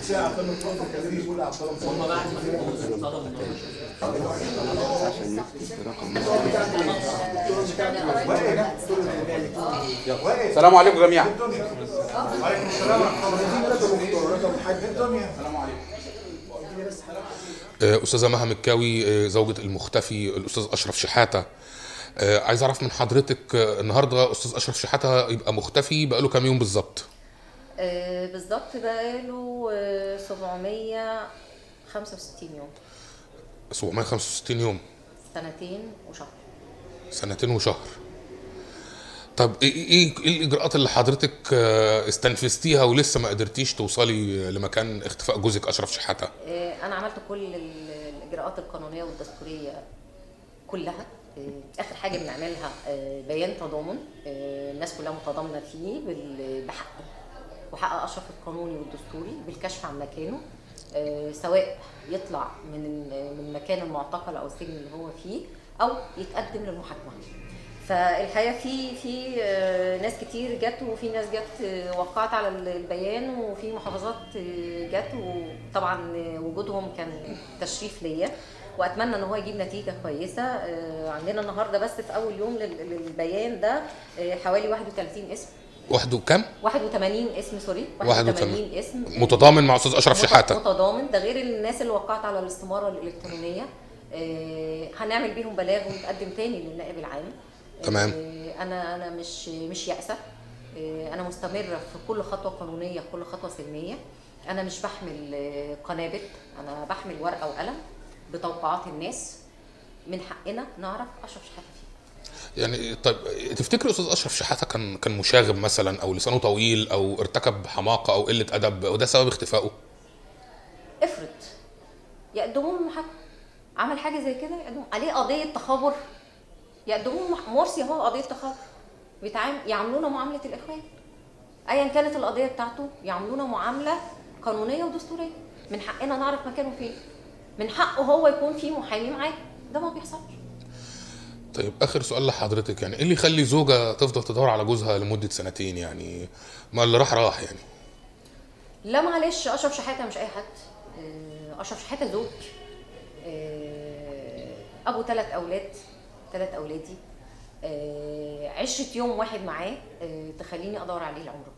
ساعه فما تروح تكلمني تقول عبد الله هم بعد ما اتجوزوا طلبوا عشان يكتب رقم السلام عليكم جميعا وعليكم السلام ورحمه الله وبركاته رقم الحاج الدنيا آه، أستاذة مها مكاوي آه، زوجة المختفي الأستاذ أشرف شحاتة آه، عايز أعرف من حضرتك آه، النهاردة أستاذ أشرف شحاتة يبقى مختفي بقاله كام يوم بالظبط آه، بالظبط بقاله آه، 765 يوم 765 يوم سنتين وشهر سنتين وشهر طب ايه ايه ايه الاجراءات اللي حضرتك آه، استنفذتيها ولسه ما قدرتيش توصلي لمكان اختفاء جوزك اشرف شحاته آه، انا عملت كل ال- الاجراءات القانونيه والدستوريه كلها آه، اخر حاجه بنعملها آه، بيان تضامن آه، الناس كلها متضامنه فيه بال- بحقه وحق اشرف القانوني والدستوري بالكشف عن مكانه آه، سواء يطلع من ال- من المكان المعتقل او السجن اللي هو فيه او يتقدم للمحاكمه فالحقيقه في في آه، ناس كتير جت وفي ناس جت آه، وقعت على البيان وفي محافظات آه، جت وطبعا آه، وجودهم كان تشريف ليا واتمنى ان هو يجيب نتيجه كويسه آه، عندنا النهارده بس في اول يوم لل- للبيان ده آه، حوالي 31 اسم وحده كام 81 اسم سوري 81 اسم متضامن مع استاذ اشرف مت- شحاته متضامن ده غير الناس اللي وقعت على الاستماره الالكترونيه آه، هنعمل بيهم بلاغ ونتقدم تاني للنائب العام تمام. آه، انا انا مش مش يائسه آه، انا مستمره في كل خطوه قانونيه في كل خطوه سلميه انا مش بحمل آه، قنابل انا بحمل ورقه وقلم بتوقعات الناس من حقنا نعرف اشرف شحاته فيه يعني طيب تفتكر استاذ اشرف شحاته كان كان مشاغب مثلا او لسانه طويل او ارتكب حماقه او قله ادب وده سبب اختفائه افرض يقدموا له محاكمه عمل حاجه زي كده يقدموا عليه قضيه تخابر يقدموا له مح- مرسي اهو قضيه تخابر بيتعامل يعاملونا معامله الاخوان ايا كانت القضيه بتاعته يعاملونا معامله قانونيه ودستوريه من حقنا نعرف مكانه فين من حقه هو يكون في محامي معاه ده ما بيحصلش طيب اخر سؤال لحضرتك يعني ايه اللي يخلي زوجه تفضل تدور على جوزها لمده سنتين يعني ما اللي راح راح يعني لا معلش اشرف شحاته مش اي حد آه، اشرف شحاته زوج آه، ابو ثلاث اولاد ثلاث اولادي آه، عشره يوم واحد معاه آه، تخليني ادور عليه العمر